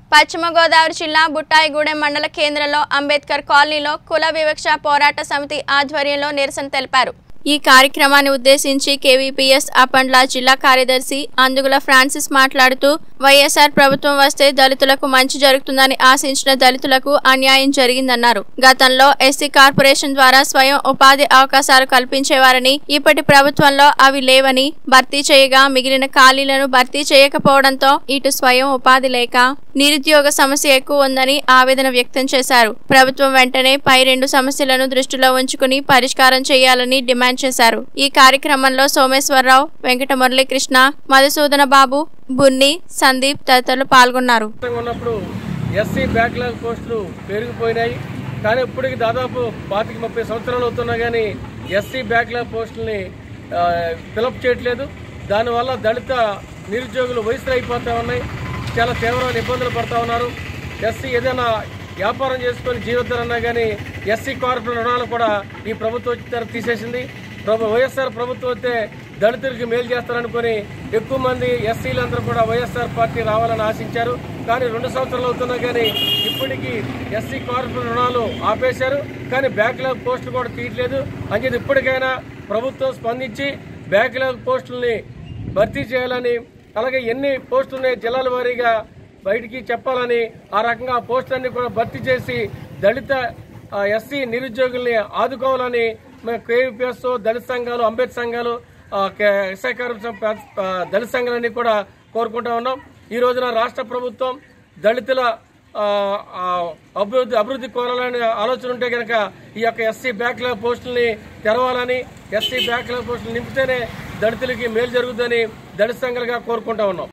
పశ్చిమ గోదావరి జిల్లా బుట్టాయిగూడెం మండల కేంద్రంలో అంబేద్కర్ కాలనీలో కుల వివక్ష పోరాట సమితి ఆధ్వర్యంలో నిరసన తెలిపారు ఈ కార్యక్రమాన్ని ఉద్దేశించి కేవీపీఎస్ అపండ్ల జిల్లా కార్యదర్శి అందుగుల ఫ్రాన్సిస్ మాట్లాడుతూ వైఎస్ఆర్ ప్రభుత్వం వస్తే దళితులకు మంచి జరుగుతుందని ఆశించిన దళితులకు అన్యాయం జరిగిందన్నారు గతంలో ఎస్సీ కార్పొరేషన్ ద్వారా స్వయం ఉపాధి అవకాశాలు కల్పించేవారని ఇప్పటి ప్రభుత్వంలో అవి లేవని భర్తీ చేయగా మిగిలిన ఖాళీలను భర్తీ చేయకపోవడంతో ఇటు స్వయం ఉపాధి లేక నిరుద్యోగ సమస్య ఎక్కువ ఉందని ఆవేదన వ్యక్తం చేశారు ప్రభుత్వం వెంటనే పై రెండు సమస్యలను దృష్టిలో ఉంచుకుని పరిష్కారం చేయాలని డిమాండ్ చేశారు ఈ కార్యక్రమంలో సోమేశ్వరరావు వెంకట మురళీకృష్ణ మధుసూదన బాబు బున్ని సందీప్ తదితరులు పాల్గొన్నారు ప్రభుత్వంగా ఉన్నప్పుడు ఎస్సీ బ్యాక్లాగ్ పోస్టులు పెరిగిపోయినాయి కానీ ఇప్పటికి దాదాపు పాతిక ముప్పై సంవత్సరాలు అవుతున్నా కానీ ఎస్సీ బ్యాక్లాగ్ పోస్టుల్ని ఆ, ఫిలప్ చేయట్లేదు దానివల్ల దళిత నిరుద్యోగులు వయసులు అయిపోతూ ఉన్నాయి చాలా తీవ్రమైన ఇబ్బందులు పడుతూ ఉన్నారు ఎస్సీ ఏదైనా వ్యాపారం చేసుకొని జీవితాలన్నా కానీ ఎస్సీ కార్పొరేట్ రుణాలు కూడా ఈ ప్రభుత్వం వచ్చిన తర్వాత తీసేసింది ప్రభు వైఎస్ఆర్ ప్రభుత్వం వస్తే దళితులకి మేలు చేస్తారనుకొని ఎక్కువ మంది ఎస్సీలందరూ కూడా వైఎస్ఆర్ పార్టీ రావాలని ఆశించారు కానీ రెండు సంవత్సరాలు అవుతున్నా కానీ ఇప్పటికీ ఎస్సీ కార్పొరేట్ రుణాలు ఆపేశారు కానీ బ్యాక్లాగ్ పోస్టులు కూడా తీయట్లేదు అంచేది ఇప్పటికైనా ప్రభుత్వం స్పందించి బ్యాక్లాగ్ పోస్టుల్ని భర్తీ చేయాలని అలాగే ఎన్ని పోస్టులు ఉన్నాయి జిల్లాల వారీగా బయటికి చెప్పాలని ఆ రకంగా ఆ పోస్టులన్నీ కూడా భర్తీ చేసి దళిత ఆ, ఎస్సీ నిరుద్యోగుల్ని ఆదుకోవాలని మేము కేవీపీఎస్ దళిత సంఘాలు అంబేద్కర్ సంఘాలు ఆ, కే- ఎస్ఐ కార్మిక సం- ఆ, దళిత సంఘాలన్నీ కూడా కోరుకుంటా ఉన్నాం ఈ రోజున రాష్ట్ర ప్రభుత్వం దళితుల ఆ, ఆ, అభివృద్ధి అభివృద్ధి కోరాలనే ఆలోచన ఉంటే కనుక ఈ యొక్క ఎస్సీ బ్యాక్లాగ్ పోస్టుల్ని తెరవాలని ఎస్సీ బ్యాక్లాగ్ పోస్టులు నింపితేనే దళితులకి మేలు జరుగుతుందని దళిత సంఘాలుగా కోరుకుంటా ఉన్నాం